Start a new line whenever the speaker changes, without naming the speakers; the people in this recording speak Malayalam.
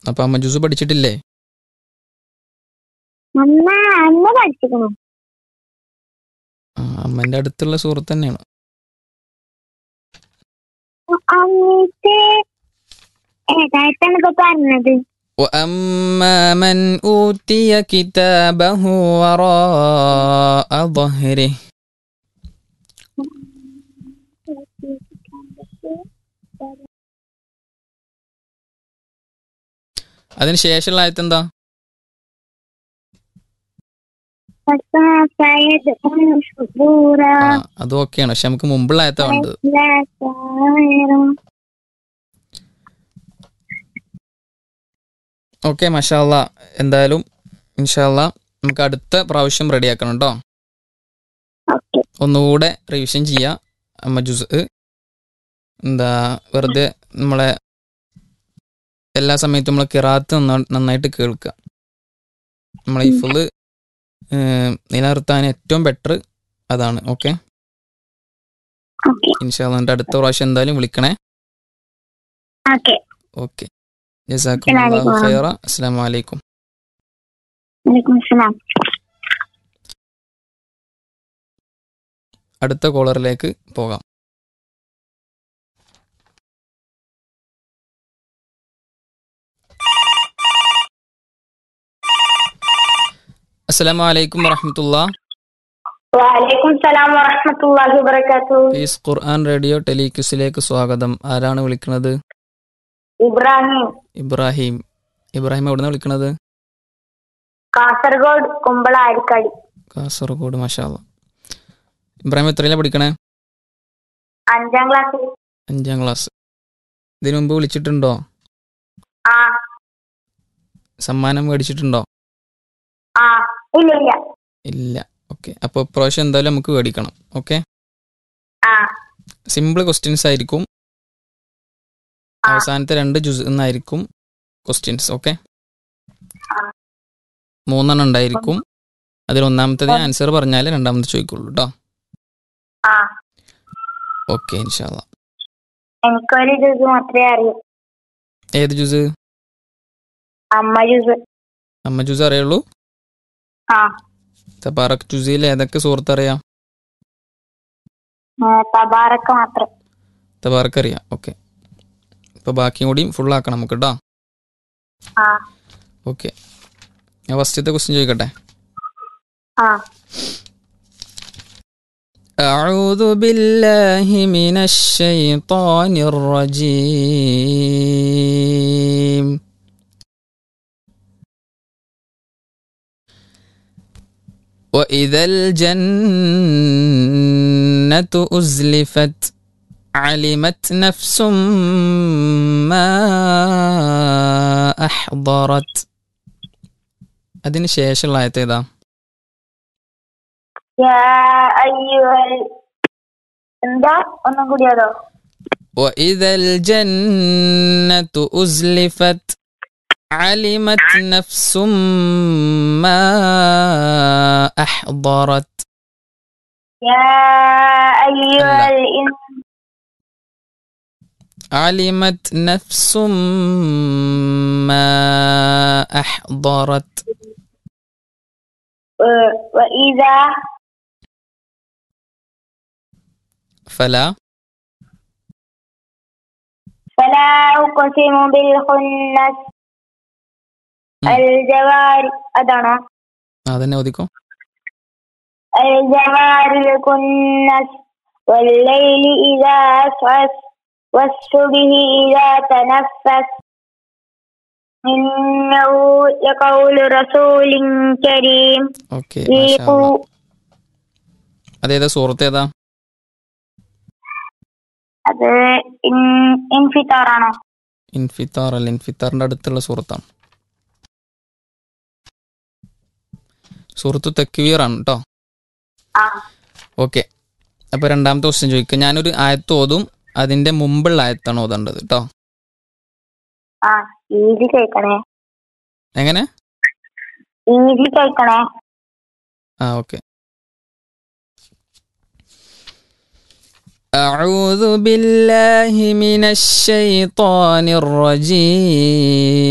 അപ്പൊ അമ്മ ജ്യൂസ് പഠിച്ചിട്ടില്ലേ
അമ്മ അമ്മ പഠിച്ചിക്കണു
ആ, അമ്മന്റെ അടുത്തുള്ള സുഹൃത്ത് തന്നെയാണ്
അമ്മത്തെ ഏതായിട്ടാണ് ഇപ്പൊ പറഞ്ഞത്
وأما من أوتي كتابه وراء ظهره അതിന് ശേഷമുള്ള ആയത്ത് എന്താ ആ അത് ഓക്കെയാണ് പക്ഷെ നമുക്ക് മുമ്പുള്ള ആയത്താ വേണ്ടത് ഓക്കെ മഷാല്ല എന്തായാലും ഇൻഷാല്ല നമുക്ക് അടുത്ത പ്രാവശ്യം റെഡിയാക്കണം കേട്ടോ
ഓക്കെ
ഒന്നുകൂടെ റിവിഷൻ ചെയ്യാം അമ്മ ജ്യൂസ് എന്താ വെറുതെ നമ്മളെ എല്ലാ സമയത്തും നമ്മൾ കിറാത്ത് നന്നാ- നന്നായിട്ട് കേൾക്കുക നമ്മളെ ഈ ഫുള്ള് നിലനിർത്താൻ ഏറ്റവും ബെറ്റർ അതാണ് ഓക്കെ
ഓക്കെ
ഇൻഷാല്ല എൻ്റെ അടുത്ത പ്രാവശ്യം എന്തായാലും വിളിക്കണേ
ഓക്കെ
ഓക്കെ ജസാക്കും ഖൈറ അസ്സാം വലൈക്കും
വലൈക്കും അസ്സലാം
അടുത്ത കോളറിലേക്ക് പോകാം അസ്സലാമു അലൈക്കും വറഹമത്തുള്ള
വലൈക്കും സലാം വറഹ്മത്തുള്ളാഹി വബറകാത്തു
പീസ് ഖുർആൻ റേഡിയോ ടെലിക്യൂസിലേക്ക് സ്വാഗതം ആരാണ് വിളിക്കുന്നത്
ഇബ്രാഹിം
ഇബ്രാഹിം ഇബ്രാഹിം എവിടുന്ന വിളിക്കുന്നത്
കാസർഗോഡ് കുമ്പള ആരിക്കാടി
കാസർഗോഡ് മഷാല ഇബ്രാഹിം എത്രയിലാണ് പഠിക്കണേ
അഞ്ചാം ക്ലാസ്സിൽ
അഞ്ചാം ക്ലാസ് ഇതിനു മുമ്പ് വിളിച്ചിട്ടുണ്ടോ
ആ
സമ്മാനം മേടിച്ചിട്ടുണ്ടോ
ആ ഇല്ല ഇല്ല
ഇല്ല ഓക്കെ അപ്പോൾ ഇപ്രാവശ്യം എന്തായാലും നമുക്ക് മേടിക്കണം ഓക്കെ
ആ
സിമ്പിൾ ക്വസ്റ്റ്യൻസ് ആയിരിക്കും
ആ.
അവസാനത്തെ രണ്ട് ജുസ് എന്നായിരിക്കും ക്വസ്റ്റ്യൻസ് ഓക്കെ
ആ.
മൂന്നെണ്ണം ഉണ്ടായിരിക്കും അതിൽ ഒന്നാമത്തത് ആൻസർ പറഞ്ഞാൽ രണ്ടാമത്തെ ചോദിക്കുള്ളൂ കേട്ടോ
ആ
ഓക്കെ ഇൻഷാല്ല
എനിക്കൊരു ജ്യൂസ് മാത്രമേ അറിയൂ
ഏത് ജ്യൂസ്
അമ്മ ജ്യൂസ്
അമ്മ ജ്യൂസ് അറിയുള്ളൂ
ആ
തബാറക് ജ്യൂസിൽ ഏതൊക്കെ സുഹൃത്ത് അറിയാം
ആ, തബാറക്ക മാത്രം
തബാറക്ക് അറിയാം ഓക്കെ ഇപ്പോൾ ബാക്കിയും കൂടി ഫുൾ ആക്കണം നമുക്ക് കേട്ടോ
ആ
ഓക്കെ ഞാൻ ഫസ്റ്റത്തെ ക്വസ്റ്റ്യൻ ചോദിക്കട്ടെ
ആ
أعوذ بالله من الشيطان الرجيم وإذا الجنة أزلفت علمت نفس ما أحضرت അതിന് ശേഷമുള്ള ആയത്ത് ഏതാ
യാ അയ്യുഹൽ എന്താ ഒന്നും കൂടി അതോ
وإذا الجنة أزلفت علمت نفس ما أحضرت
യാ അയ്യുഹൽ ഇൻ-
علمت نفس ما أحضرت
ഏ, وإذا
فلا
فلا أقسم بالخنس
ഉം.
الجوار അതാണോ
അതന്നെ ഒതുക്കും
الجوار الكنس والليل إذا أسعس والصبح إذا تنفس إنه لقول رسول كريم
ഓക്കെ
في
മാഷാ അതേതാ സുഹൃത്ത് ഏതാ
അത് ഇൻഫിത്താർ ആണോ
ഇൻഫിത്താർ അല്ല ഇൻഫിത്താറിന്റെ അടുത്തുള്ള സുഹൃത്താണ് സുഹൃത്ത് തെക്കുവീർ ആണ് കേട്ടോ
ആ
ഓക്കെ അപ്പൊ രണ്ടാമത്തെ ക്വസ്റ്റ്യൻ ചോദിക്കുക ഞാനൊരു ആയത്ത് ഓതും അതിന്റെ മുമ്പുള്ള ആയത്താണ് ഓതേണ്ടത് കേട്ടോ
ആ ഈസി കേൾക്കണേ
എങ്ങനെ
ഈസി കേൾക്കണേ
ആ ഓക്കെ أعوذ بالله من الشيطان الرجيم